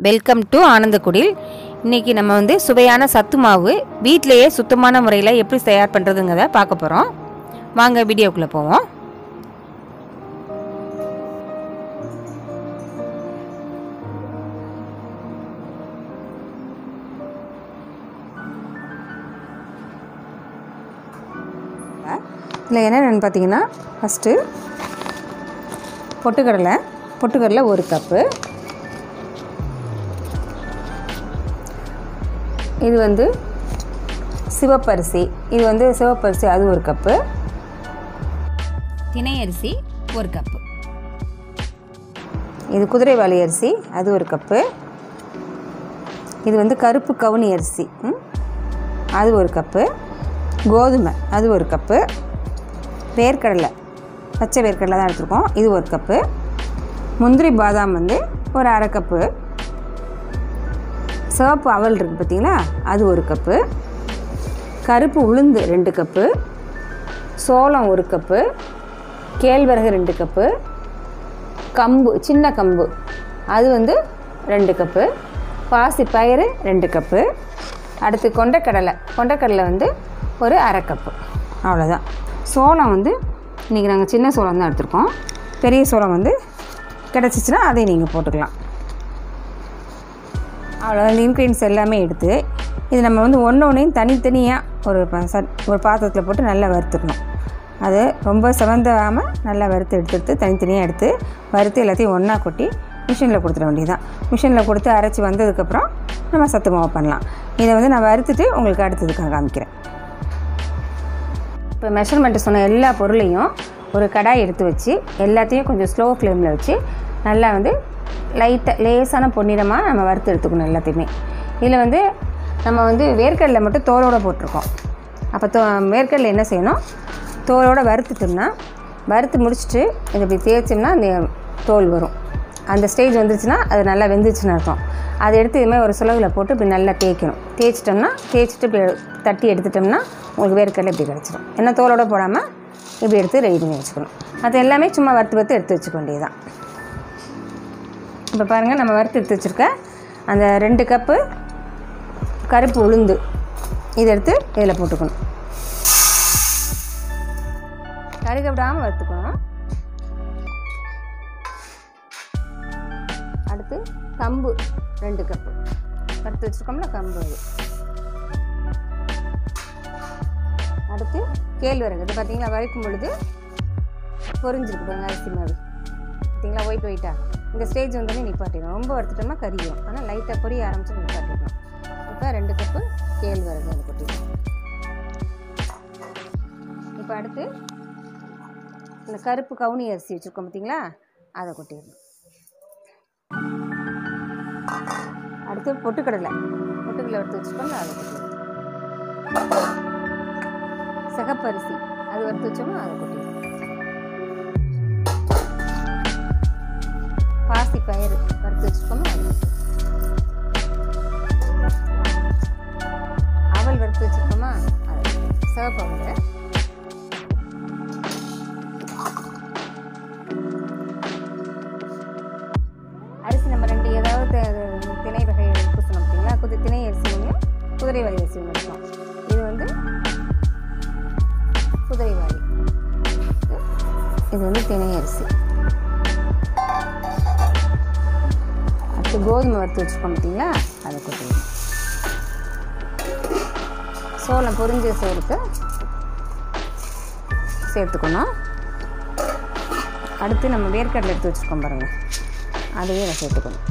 welcome to ஆனந்தக்குடில் இன்றைக்கி நம்ம வந்து சுவையான சத்து மாவு வீட்டிலையே சுத்தமான முறையில் எப்படி தயார் பண்ணுறதுங்கிறத பார்க்க போகிறோம் வாங்க வீடியோக்குள்ளே போவோம் இதில் என்னென்னு பார்த்தீங்கன்னா ஃபஸ்ட்டு பொட்டுக்கடலை பொட்டுக்கடலை ஒரு கப்பு இது வந்து சிவப்பரிசி இது வந்து சிவப்பரிசி அது ஒரு கப்பு தினை அரிசி ஒரு கப்பு இது குதிரைவாளி அரிசி அது ஒரு கப்பு இது வந்து கருப்பு கவுனி அரிசி ம், அது ஒரு கப்பு கோதுமை அது ஒரு கப்பு வேர்க்கடலை பச்சை வேர்க்கடலை தான் எடுத்துருக்கோம் இது ஒரு கப்பு முந்திரி பாதாம் வந்து ஒரு அரை கப்பு சிவப்பு அவல் இருக்குது பார்த்தீங்களா அது ஒரு கப்பு கருப்பு உளுந்து ரெண்டு கப்பு சோளம் ஒரு கப்பு கேழ்வரகு ரெண்டு கப்பு கம்பு சின்ன கம்பு அது வந்து ரெண்டு கப்பு பாசி பயிறு ரெண்டு கப்பு அடுத்து கொண்டைக்கடலை கொண்டைக்கடலை வந்து ஒரு அரை கப்பு அவ்வளோதான் சோளம் வந்து இன்றைக்கி நாங்கள் சின்ன சோளம் தான் எடுத்திருக்கோம் பெரிய சோளம் வந்து கிடச்சிச்சின்னா அதை நீங்கள் போட்டுக்கலாம் அவ்வளோ இந்த இன்க்ரீடியன்ஸ் எல்லாமே எடுத்து இது நம்ம வந்து ஒன்று ஒன்றையும் தனித்தனியாக ஒரு ப- சட் ஒரு பாத்திரத்தில் போட்டு நல்லா வறுத்துடணும் அது ரொம்ப செவந்தாமல் நல்லா வறுத்து எடுத்து எடுத்து தனித்தனியாக எடுத்து வறுத்து எல்லாத்தையும் ஒன்றா கொட்டி மிஷினில் கொடுத்துட வேண்டியதுதான் மிஷினில் கொடுத்து அரைச்சி வந்ததுக்கப்புறம் நம்ம சத்து மாவு பண்ணலாம் இதை வந்து நான் வறுத்துட்டு உங்களுக்கு அடுத்ததுக்காக காமிக்கிறேன் இப்போ மெஷர்மெண்ட்டு சொன்ன எல்லா பொருளையும் ஒரு கடாய் எடுத்து வச்சு எல்லாத்தையும் கொஞ்சம் ஸ்லோ ஃப்ளேமில் வச்சு நல்லா வந்து லைட்டாக லேசான பொன்னிறமாக நம்ம வறுத்து எடுத்துக்கணும் எல்லாத்தையுமே இதில் வந்து நம்ம வந்து வேர்க்கடலை மட்டும் தோலோடு போட்டிருக்கோம் அப்போ தோ வேர்க்கடலை என்ன செய்யணும் தோலோடு வறுத்துட்டோம்னா வறுத்து முடிச்சுட்டு இதை இப்படி தேய்ச்சோம்னா அந்த தோல் வரும் அந்த ஸ்டேஜ் வந்துருச்சுன்னா அது நல்லா வெந்துருச்சுன்னு அர்த்தம் அதை எடுத்து இதுமாதிரி ஒரு சுலகில் போட்டு இப்படி நல்லா தேய்க்கணும் தேய்ச்சிட்டோம்னா தேய்ச்சிட்டு இப்படி தட்டி எடுத்துட்டோம்னா உங்களுக்கு வேர்க்கடலை இப்படி கிடச்சிடும் ஏன்னா தோலோட போடாமல் இப்படி எடுத்து ரெடி பண்ணி வச்சுக்கணும் அது எல்லாமே சும்மா வறுத்து வறுத்து எடுத்து வச்சுக்க வேண்டியதுதான் இப்போ பாருங்கள் நம்ம வறுத்து எடுத்து வச்சுருக்க அந்த ரெண்டு கப்பு கருப்பு உளுந்து இதை எடுத்து இதில் போட்டுக்கணும் கருக விடாமல் வறுத்துக்கணும் அடுத்து கம்பு ரெண்டு கப்பு வறுத்து வச்சுருக்கோம்ல கம்பு அது அடுத்து கேழ்வரகு இது பார்த்தீங்களா வறுக்கும் பொழுது பொரிஞ்சிருக்கு பாருங்க அரிசி மாதிரி பார்த்தீங்களா ஒயிட் ஒயிட்டாக இந்த ஸ்டேஜ் வந்தோடனே நிப்பாட்டிடணும் ரொம்ப வறுத்துட்டோம்னா கரியும் ஆனால் லைட்டாக பொரிய ஆரம்பிச்சு நிப்பாட்டிடணும் இப்போ ரெண்டு கப்பு கேழ்வரகு அது கொட்டிடணும் இப்போ அடுத்து இந்த கருப்பு கவுனி அரிசி வச்சுருக்கோம் பார்த்தீங்களா அதை கொட்டிடணும் அடுத்து பொட்டுக்கடலை பொட்டுக்கடலை எடுத்து வச்சுக்கோங்க அதை கொட்டிடணும் சிகப்பரிசி அது வறுத்து வச்சோம்னா அதை கொட்டிடணும் பாசி பயிறு வறுத்து வச்சுக்கோமா அது அவல் வறுத்து வச்சுருக்கோமா அது சிவப்பு அவல் அரிசி நம்ம ரெண்டு ஏதாவது தி- திணை வகை பூசணும் பார்த்தீங்களா குதி திணை அரிசி ஒன்று குதிரைவாளி அரிசி ஒன்று இருக்கும் இது வந்து குதிரைவாளி இது வந்து திணை அரிசி அடுத்து கோதுமை வறுத்து வச்சுருக்கோம் பார்த்தீங்களா அதை கொட்டிடணும் சோளம் பொரிஞ்ச சோறுக்கு சேர்த்துக்கணும் அடுத்து நம்ம வேர்க்கடலை எடுத்து வச்சுருக்கோம் பாருங்கள் அதையும் இதை சேர்த்துக்கணும்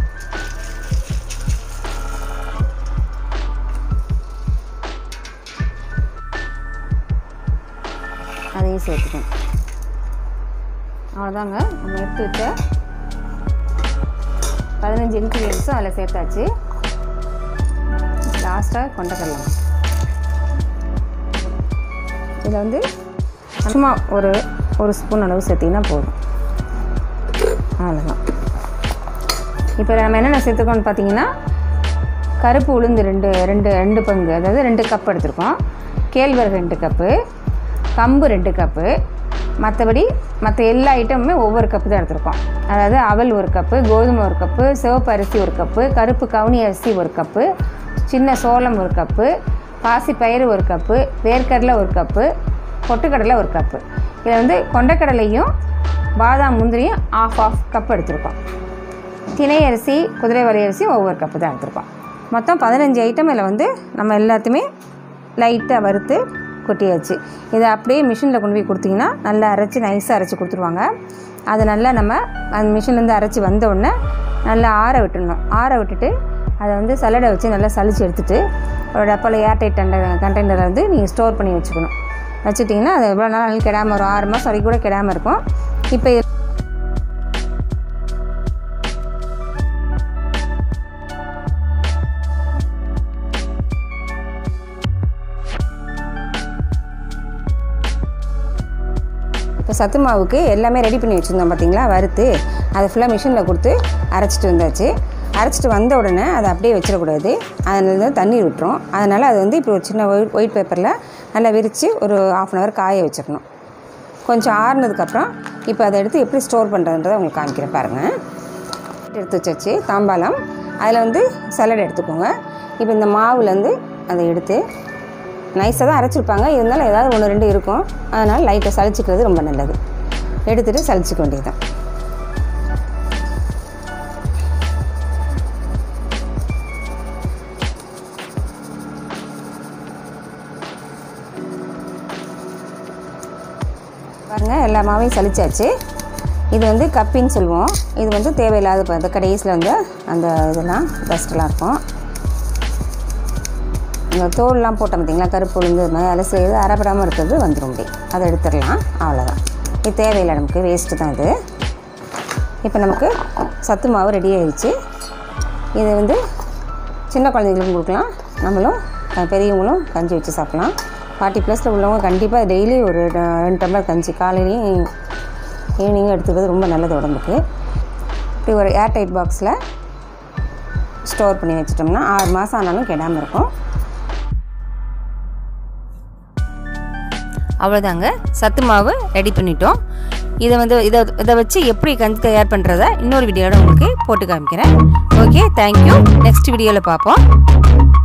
அதையும் சேர்த்துக்கணும் அவ்வளோதாங்க நம்ம எடுத்து வச்ச பதினஞ்சு இன்க்ரீடியன்ஸும் அதில் சேர்த்தாச்சு லாஸ்ட்டாக கொண்டக்கடலை இதில் வந்து சும்மா ஒரு ஒரு ஸ்பூன் அளவு சேர்த்திங்கன்னா போதும் அவ்வளோதான் இப்போ நம்ம என்னென்ன சேர்த்துக்கோன்னு பார்த்தீங்கன்னா கருப்பு உளுந்து ரெண்டு ரெண்டு ரெண்டு பங்கு அதாவது ரெண்டு கப் எடுத்திருக்கோம் கேழ்வரகு ரெண்டு கப்பு கம்பு ரெண்டு கப்பு மற்றபடி மற்ற எல்லா ஐட்டமுமே ஒவ்வொரு கப்பு தான் எடுத்திருக்கோம் அதாவது அவல் ஒரு கப்பு கோதுமை ஒரு கப்பு சிவப்பு அரிசி ஒரு கப்பு கருப்பு கவுனி அரிசி ஒரு கப்பு சின்ன சோளம் ஒரு கப்பு பாசிப்பயிறு ஒரு கப்பு வேர்க்கடலை ஒரு கப்பு பொட்டுக்கடலை ஒரு கப்பு இதில் வந்து கொண்டக்கடலையும் பாதாம் முந்திரியும் ஆஃப் ஆஃப் கப் எடுத்திருக்கோம் திணை அரிசி குதிரைவாலி அரிசி ஒவ்வொரு கப்பு தான் எடுத்திருக்கோம் மொத்தம் பதினஞ்சு ஐட்டம் இதில் வந்து நம்ம எல்லாத்தையுமே லைட்டாக வறுத்து கொட்டியாச்சு இதை அப்படியே மிஷினில் கொண்டு போய் கொடுத்தீங்கன்னா நல்லா அரைச்சி நைஸாக அரைச்சி கொடுத்துருவாங்க அதை நல்லா நம்ம அந்த மிஷின்லேருந்து அரைச்சி வந்த உடனே நல்லா ஆற விட்டுடணும் ஆற விட்டுட்டு அதை வந்து சல்லடை வச்சு நல்லா சலிச்சு எடுத்துட்டு ஒரு டப்பாவில் ஏர்டைட் கண்டெய்னர் கண்டெய்னரில் வந்து நீங்கள் ஸ்டோர் பண்ணி வச்சுக்கணும் வச்சுட்டிங்கன்னா அது எவ்வளோ நாள் கெடாமல் ஒரு ஆறு மாதம் வரைக்கும் கூட கெடாமல் இருக்கும் இப்போ இது இப்போ சத்து மாவுக்கு எல்லாமே ரெடி பண்ணி வச்சுருந்தோம் பார்த்தீங்களா வறுத்து அதை ஃபுல்லாக மிஷினில் கொடுத்து அரைச்சிட்டு வந்தாச்சு அரைச்சிட்டு வந்த உடனே அதை அப்படியே வச்சிடக்கூடாது அதில் தண்ணி விட்டுரும் அதனால் அது வந்து இப்போ ஒரு சின்ன ஒயிட் ஒயிட் பேப்பரில் நல்லா விரித்து ஒரு ஆஃப் அன் ஹவர் காய வச்சிடணும் கொஞ்சம் ஆறுனதுக்கப்புறம் இப்போ அதை எடுத்து எப்படி ஸ்டோர் பண்ணுறதுன்றதை உங்களுக்கு காமிக்கிறேன் பாருங்கள் எடுத்து வச்சாச்சு தாம்பாலம் அதில் வந்து சலடை எடுத்துக்கோங்க இப்போ இந்த மாவுலேருந்து அதை எடுத்து நைஸாக தான் அரைச்சிருப்பாங்க இருந்தாலும் ஏதாவது ஒன்று ரெண்டு இருக்கும் அதனால் லைட்டை சளிச்சிக்கிறது ரொம்ப நல்லது எடுத்துகிட்டு சளிச்சிக்க வேண்டியதுதான் பாருங்கள் எல்லா மாவையும் சலிச்சாச்சு இது வந்து கப்பின்னு சொல்லுவோம் இது வந்து தேவையில்லாத இப்போ இந்த கடைசியில் வந்து அந்த இதெல்லாம் டஸ்ட்லாம் இருக்கும் இந்த தோல்லாம் போட்டோம் பார்த்தீங்களா கருப்பு உளுந்து இது மாதிரி அலசி இது அரைப்படாமல் இருக்கிறது வந்துடும் இப்படி அதை எடுத்துடலாம் அவ்வளோதான் இது தேவையில்லை நமக்கு வேஸ்ட்டு தான் இது இப்போ நமக்கு சத்து மாவு ரெடி ஆயிடுச்சு இது வந்து சின்ன குழந்தைங்களுக்கும் கொடுக்கலாம் நம்மளும் அஹ், பெரியவங்களும் கஞ்சி வச்சு சாப்பிட்லாம் ஃபார்ட்டி ப்ளஸில் உள்ளவங்க கண்டிப்பாக டெய்லி ஒரு ட- ரெண்டு டம்ளர் கஞ்சி காலையிலையும் ஈவினிங்கும் எடுத்துக்கிறது ரொம்ப நல்லது உடம்புக்கு இப்படி ஒரு ஏர்டைட் பாக்ஸில் ஸ்டோர் பண்ணி வச்சிட்டோம்னா ஆறு மாதம் ஆனாலும் கெடாமல் இருக்கும் அவ்வளோதாங்க சத்து மாவு ரெடி பண்ணிட்டோம் இதை வந்து இதை இதை வச்சு எப்படி கஞ்சி தயார் பண்ணுறத இன்னொரு வீடியோட உங்களுக்கு போட்டு காமிக்கிறேன் ஓகே தேங்க்யூ நெக்ஸ்ட் வீடியோவில் பார்ப்போம்